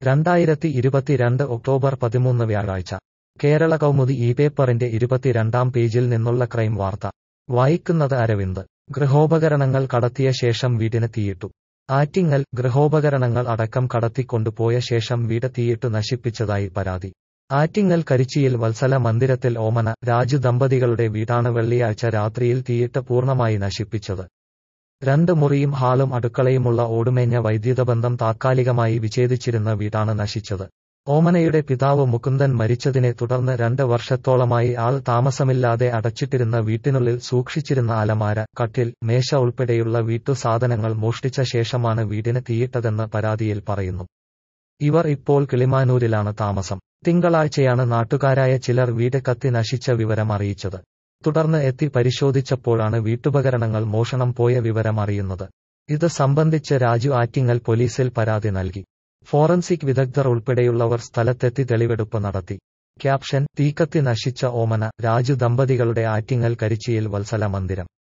രണ്ടായിരത്തി ഇരുപത്തിരണ്ട് ഒക്ടോബർ പതിമൂന്ന് വ്യാഴാഴ്ച കേരള കൗമുദി ഈ പേപ്പറിന്റെ ഇരുപത്തിരണ്ടാം പേജിൽ നിന്നുള്ള ക്രൈം വാർത്ത വായിക്കുന്നത് അരവിന്ദ് ഗൃഹോപകരണങ്ങൾ കടത്തിയ ശേഷം വീടിന് തീയിട്ടു ആറ്റിങ്ങൽ ഗൃഹോപകരണങ്ങൾ അടക്കം കടത്തിക്കൊണ്ടുപോയ ശേഷം വീട് തീയിട്ടു നശിപ്പിച്ചതായി പരാതി ആറ്റിങ്ങൽ കരിച്ചിയിൽ വത്സല മന്ദിരത്തിൽ ഓമന രാജു ദമ്പതികളുടെ വീടാണ് വെള്ളിയാഴ്ച രാത്രിയിൽ തീയിട്ട് പൂർണ്ണമായി നശിപ്പിച്ചത് രണ്ട് മുറിയും ഹാളും അടുക്കളയുമുള്ള ഓടുമേഞ്ഞ വൈദ്യുതബന്ധം താത്കാലികമായി വിച്ഛേദിച്ചിരുന്ന വീടാണ് നശിച്ചത് ഓമനയുടെ പിതാവ് മുകുന്ദൻ മരിച്ചതിനെ തുടർന്ന് രണ്ട് വർഷത്തോളമായി ആൾ താമസമില്ലാതെ അടച്ചിട്ടിരുന്ന വീട്ടിനുള്ളിൽ സൂക്ഷിച്ചിരുന്ന അലമാര കട്ടിൽ മേശ ഉൾപ്പെടെയുള്ള വീട്ടുസാധനങ്ങൾ മോഷ്ടിച്ച ശേഷമാണ് വീടിന് തീയിട്ടതെന്ന് പരാതിയിൽ പറയുന്നു ഇവർ ഇപ്പോൾ കിളിമാനൂരിലാണ് താമസം തിങ്കളാഴ്ചയാണ് നാട്ടുകാരായ ചിലർ വീട് കത്തി നശിച്ച വിവരം അറിയിച്ചത് തുടർന്ന് എത്തി പരിശോധിച്ചപ്പോഴാണ് വീട്ടുപകരണങ്ങൾ മോഷണം പോയ വിവരം അറിയുന്നത് ഇത് സംബന്ധിച്ച് രാജു ആറ്റിങ്ങൽ പോലീസിൽ പരാതി നൽകി ഫോറൻസിക് വിദഗ്ധർ ഉൾപ്പെടെയുള്ളവർ സ്ഥലത്തെത്തി തെളിവെടുപ്പ് നടത്തി ക്യാപ്ഷൻ തീക്കത്തി നശിച്ച ഓമന രാജു ദമ്പതികളുടെ ആറ്റിങ്ങൽ കരിച്ചിയിൽ വത്സല മന്ദിരം